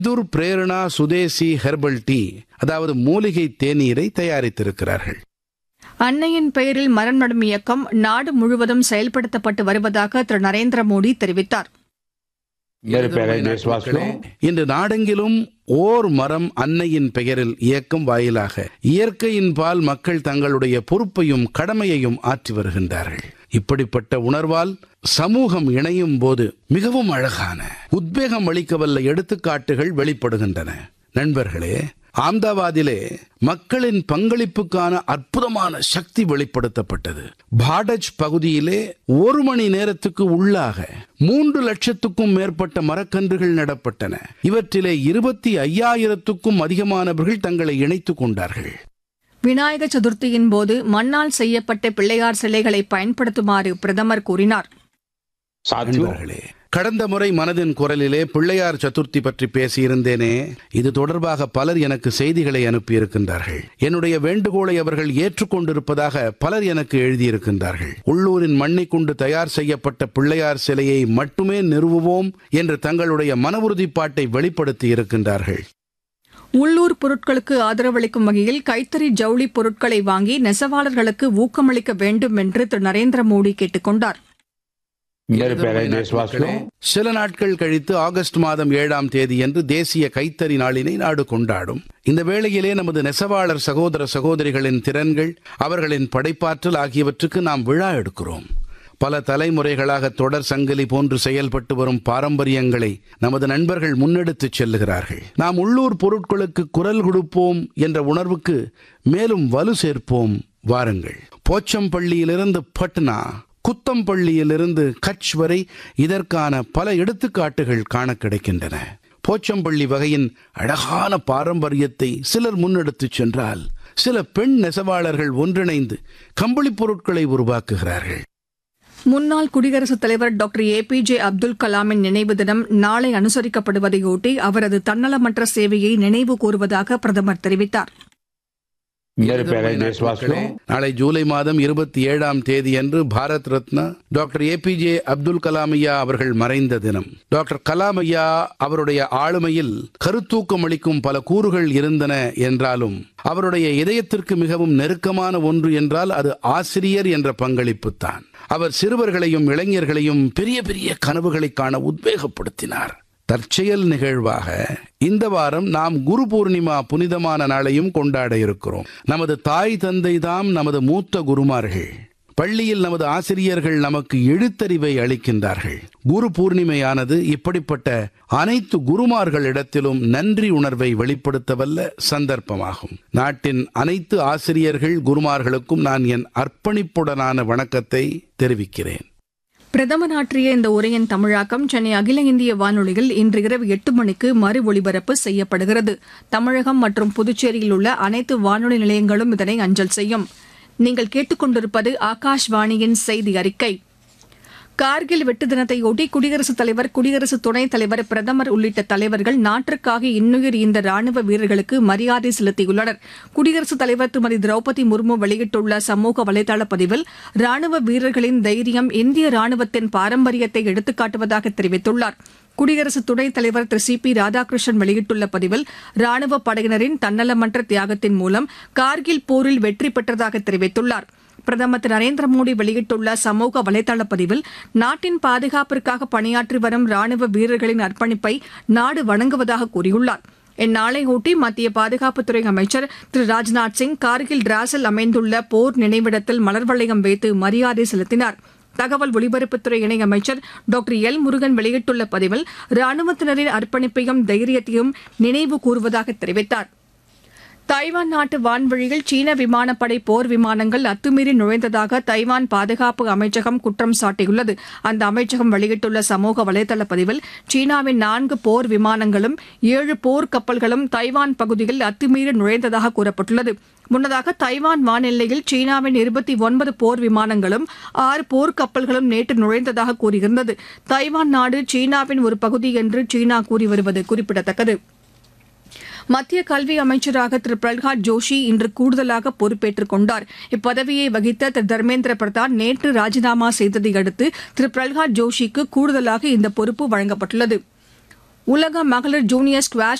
துர் பிரேரணா சுதேசி herbal tea அதாவது மூலிகை தேநீரை தயாரித்திருக்கிறார்கள் அன்னையின் பெயரில் மரம் நடும் இயக்கம் நாடு முழுவதும் செயல்படுத்தப்பட்டு வருவதாக திரு நரேந்திர மோடி தெரிவித்தார் मेरे प्यारे देशवासियों இன்று நாடெங்கிலும் ஓர் மரம் அன்னையின் பெயரில் இயக்கம் வாயிலாக இயற்கையின் பால் மக்கள் தங்களுடைய பொறுப்பையும் கடமையையும் ஆற்றி வருகின்றார்கள் இப்படிப்பட்ட உணர்வால் சமூகம் இணையும் போது மிகவும் அழகான உத்வேகம் அளிக்கவல்ல எடுத்துக்காட்டுகள் வெளிப்படுகின்றன நண்பர்களே ஆம்தாவாதிலே மக்களின் பங்களிப்புக்கான அற்புதமான சக்தி வெளிப்படுத்தப்பட்டது பாடஜ் பகுதியிலே ஒரு மணி நேரத்துக்கு உள்ளாக மூன்று லட்சத்துக்கும் மேற்பட்ட மரக்கன்றுகள் நடப்பட்டன இவற்றிலே இருபத்தி ஐயாயிரத்துக்கும் அதிகமானவர்கள் தங்களை இணைத்துக் கொண்டார்கள் விநாயக சதுர்த்தியின் போது மண்ணால் செய்யப்பட்ட பிள்ளையார் சிலைகளை பயன்படுத்துமாறு பிரதமர் கூறினார் साथियों நண்பர்களே கடந்த முறை மனதின் குரலிலே பிள்ளையார் சதுர்த்தி பற்றி பேசியிருந்தேனே இது தொடர்பாக பலர் எனக்கு செய்திகளை அனுப்பியிருக்கின்றார்கள் என்னுடைய வேண்டுகோளை அவர்கள் ஏற்றுக்கொண்டிருப்பதாக பலர் எனக்கு எழுதியிருக்கின்றார்கள் உள்ளூரின் மண்ணை கொண்டு தயார் செய்யப்பட்ட பிள்ளையார் சிலையை மட்டுமே நிறுவுவோம் என்று தங்களுடைய மன உறுதிப்பாட்டை வெளிப்படுத்தி இருக்கின்றார்கள் உள்ளூர் பொருட்களுக்கு ஆதரவளிக்கும் வகையில் கைத்தறி ஜவுளி பொருட்களை வாங்கி நெசவாளர்களுக்கு ஊக்கமளிக்க வேண்டும் என்று திரு நரேந்திர மோடி கேட்டுக் கொண்டார் मेरे प्यारे देशवासियों சில நாட்கள் கழித்து ஆகஸ்ட் மாதம் ஏழாம் தேதியன்று தேசிய கைத்தறி நாளினை நாடு கொண்டாடும் இந்த வேளையிலே நமது நெசவாளர் சகோதர சகோதரிகளின் திறன்கள் அவர்களின் படைப்பாற்றல் ஆகியவற்றுக்கு நாம் விழா எடுக்கிறோம் பல தலைமுறைகளாக தொடர் சங்கிலி போன்று செயல்பட்டு வரும் பாரம்பரியங்களை நமது நண்பர்கள் முன்னெடுத்துச் செல்லுகிறார்கள் நாம் உள்ளூர் பொருட்களுக்கு குரல் கொடுப்போம் என்ற உணர்வுக்கு மேலும் வலு சேர்ப்போம் வாருங்கள் போச்சம்பள்ளியிலிருந்து பட்னா குத்தம்பள்ளியிலிருந்து கட்ச் வரை இதற்கான பல எடுத்துக்காட்டுகள் காண கிடைக்கின்றன போச்சம்பள்ளி வகையின் அழகான பாரம்பரியத்தை சிலர் முன்னெடுத்துச் சென்றால் சில பெண் நெசவாளர்கள் ஒன்றிணைந்து கம்பளிப் பொருட்களை உருவாக்குகிறார்கள் முன்னாள் குடியரசுத் தலைவர் doctor A P J Abdul கலாமின் நினைவு தினம் நாளை அனுசரிக்கப்படுவதையொட்டி அவரது தன்னலமற்ற சேவையை நினைவு கூறுவதாக பிரதமர் தெரிவித்தார் मेरे प्यारे देशवासियों நாளை ஜூலை மாதம் இருபத்தி ஏழாம் தேதியன்று பாரத் ரத்னா டாக்டர் ஏபிஜே அப்துல் கலாம் ஐயா அவர்கள் மறைந்த தினம் டாக்டர் கலாம் ஐயா அவருடைய ஆளுமையில் கருத்தூக்கம் அளிக்கும் பல கூறுகள் இருந்தன என்றாலும் அவருடைய இதயத்திற்கு மிகவும் நெருக்கமான ஒன்று என்றால் அது ஆசிரியர் என்ற பங்களிப்புத்தான் அவர் சிறுவர்களையும் இளைஞர்களையும் பெரிய பெரிய கனவுகளை காண உத்வேகப்படுத்தினார் தற்செயல் நிகழ்வாக இந்த வாரம் நாம் குரு பூர்ணிமா புனிதமான நாளையும் கொண்டாட இருக்கிறோம் நமது தாய் தந்தை தாம் நமது மூத்த குருமார்கள் பள்ளியில் நமது ஆசிரியர்கள் நமக்கு எழுத்தறிவை அளிக்கின்றார்கள் குரு பூர்ணிமையானது இப்படிப்பட்ட அனைத்து குருமார்களிடத்திலும் நன்றி உணர்வை வெளிப்படுத்தவல்ல சந்தர்ப்பமாகும் நாட்டின் அனைத்து ஆசிரியர்கள் குருமார்களுக்கும் நான் என் அர்ப்பணிப்புடனான வணக்கத்தை தெரிவிக்கிறேன் பிரதமர் ஆற்றிய இந்த உரையின் தமிழாக்கம் சென்னை அகில இந்திய வானொலியில் இன்று இரவு எட்டு மணிக்கு மறு ஒலிபரப்பு செய்யப்படுகிறது தமிழகம் மற்றும் புதுச்சேரியில் உள்ள அனைத்து வானொலி நிலையங்களும் இதனை அஞ்சல் செய்யும் நீங்கள் கேட்டுக்கொண்டிருப்பது ஆகாஷ்வாணியின் செய்தி அறிக்கை கார்கில் வெட்டு தினத்தையொட்டி குடியரசுத் தலைவர் குடியரசு துணைத் தலைவர் பிரதமர் உள்ளிட்ட தலைவர்கள் நாட்டிற்காக இன்னுயிர் ஈந்த ராணுவ வீரர்களுக்கு மரியாதை செலுத்தியுள்ளனர் குடியரசுத் தலைவர் திருமதி திரௌபதி முர்மு வெளியிட்டுள்ள சமூக வலைதள பதிவில் ராணுவ வீரர்களின் தைரியம் இந்திய ராணுவத்தின் பாரம்பரியத்தை எடுத்துக்காட்டுவதாக தெரிவித்துள்ளார் குடியரசு துணைத் தலைவர் திரு சி பி ராதாகிருஷ்ணன் வெளியிட்டுள்ள பதிவில் ராணுவ படையினரின் தன்னலமற்ற தியாகத்தின் மூலம் கார்கில் போரில் வெற்றி பெற்றதாக தெரிவித்துள்ளார் பிரதமர் திரு நரேந்திர மோடி வெளியிட்டுள்ள சமூக வலைதள பதிவில் நாட்டின் பாதுகாப்பிற்காக பணியாற்றி வரும் ராணுவ வீரர்களின் அர்ப்பணிப்பை நாடு வணங்குவதாக கூறியுள்ளார் இந்நாளையொட்டி மத்திய பாதுகாப்புத்துறை அமைச்சர் திரு ராஜ்நாத் சிங் கார்கில் டிராஸில் அமைந்துள்ள போர் நினைவிடத்தில் மலர் வளையம் வைத்து மரியாதை செலுத்தினார் தகவல் ஒலிபரப்புத்துறை இணையமைச்சர் டாக்டர் எல் முருகன் வெளியிட்டுள்ள பதிவில் ராணுவத்தினரின் அர்ப்பணிப்பையும் தைரியத்தையும் நினைவு கூறுவதாக தெரிவித்தார் தைவான் நாட்டு வான்வழியில் சீன விமானப்படை போர் விமானங்கள் அத்துமீறி நுழைந்ததாக தைவான் பாதுகாப்பு அமைச்சகம் குற்றம் சாட்டியுள்ளது அந்த அமைச்சகம் வெளியிட்டுள்ள சமூக வலைதள பதிவில் சீனாவின் நான்கு போர் விமானங்களும் ஏழு போர் கப்பல்களும் தைவான் பகுதியில் அத்துமீறி நுழைந்ததாக கூறப்பட்டுள்ளது முன்னதாக தைவான் வானெல்லையில் சீனாவின் இருபத்தி ஒன்பது போர் விமானங்களும் ஆறு போர் கப்பல்களும் நேற்று நுழைந்ததாக கூறியிருந்தது தைவான் நாடு சீனாவின் ஒரு பகுதி என்று சீனா கூறி வருவது குறிப்பிடத்தக்கது மத்திய கல்வி அமைச்சராக திரு பிரல்ஹாத் ஜோஷி இன்று கூடுதலாக பொறுப்பேற்றுக் கொண்டார் இப்பதவியை வகித்த திரு தர்மேந்திர பிரதான் நேற்று ராஜினாமா செய்ததை அடுத்து திரு பிரல்ஹாத் ஜோஷிக்கு கூடுதலாக இந்த பொறுப்பு வழங்கப்பட்டுள்ளது உலக மகளிர் ஜூனியர் ஸ்குவாஷ்